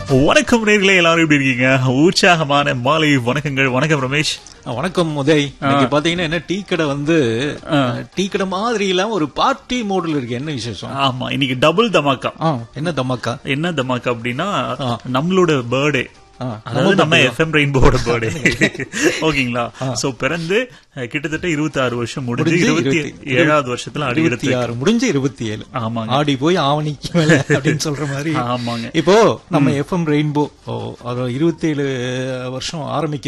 வணக்கம் நேர்களே எல்லாரும் எப்படி இருக்கீங்க உற்சாகமான மாலை வணக்கங்கள் வணக்கம் ரமேஷ் வணக்கம் உதய் இன்னைக்கு பாத்தீங்கன்னா என்ன டீ கடை வந்து டீ கடை மாதிரி இல்லாம ஒரு பார்ட்டி மோட்ல இருக்கு என்ன விசேஷம் ஆமா இன்னைக்கு டபுள் தமாக்கா ஆ, என்ன தமாக்கா என்ன தமாக்கா அப்படின்னா நம்மளோட பர்த்டே ஆ, அதாவது நம்ம எஃப்எம் ரெயின்போட பர்த்டே ஓகேங்களா சோ பிறந்து அஹ், கிட்டத்தட்ட இருபத்தி ஆறு வருஷம் முடிஞ்சு முடிஞ்சு இருபத்தி இருபத்தி- ஏழாவது வருஷத்துல அடி இருபத்தி ஆறு முடிஞ்சு இருபத்தி ஏழு ஆமாங்க ஆடி போய் ஆவணிக்கு மேல அப்படின்னு சொல்ற மாதிரி ஆமாங்க இப்போ நம்ம எஃப்எம் ரெயின்போ இருபத்தி ஏழு வருஷம் ஆரம்பிக்குது